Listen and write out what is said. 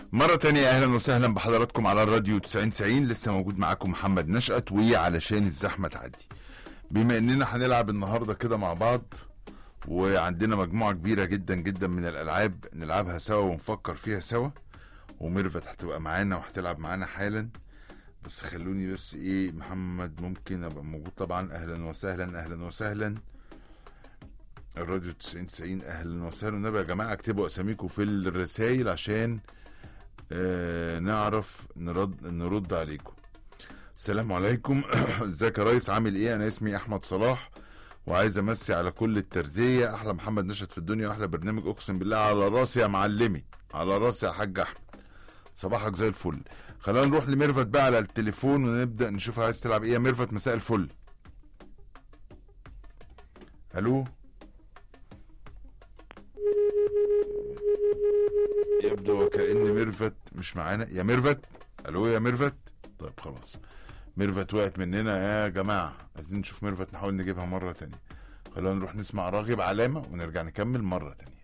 مرة تانية أهلا وسهلا بحضراتكم على الراديو 9090 لسه موجود معاكم محمد نشأت وعلشان الزحمة تعدي بما إننا هنلعب النهاردة كده مع بعض وعندنا مجموعة كبيرة جدا جدا من الألعاب نلعبها سوا ونفكر فيها سوا وميرفت هتبقى معانا وهتلعب معانا حالا بس خلوني بس ايه محمد ممكن ابقى موجود طبعا اهلا وسهلا اهلا وسهلا الراديو 9090 اهلا وسهلا والنبي يا جماعه اكتبوا اساميكم في الرسائل عشان آه نعرف نرد نرد عليكم السلام عليكم ازيك يا ريس عامل ايه انا اسمي احمد صلاح وعايز امسي على كل الترزيه احلى محمد نشط في الدنيا واحلى برنامج اقسم بالله على راسي يا معلمي على راسي يا حاج احمد صباحك زي الفل خلينا نروح لميرفت بقى على التليفون ونبدا نشوف عايز تلعب ايه يا ميرفت مساء الفل الو يبدو وكأن ميرفت مش معانا يا ميرفت الو يا ميرفت طيب خلاص ميرفت وقعت مننا يا جماعه عايزين نشوف ميرفت نحاول نجيبها مره تانية خلينا نروح نسمع راغب علامه ونرجع نكمل مره تانية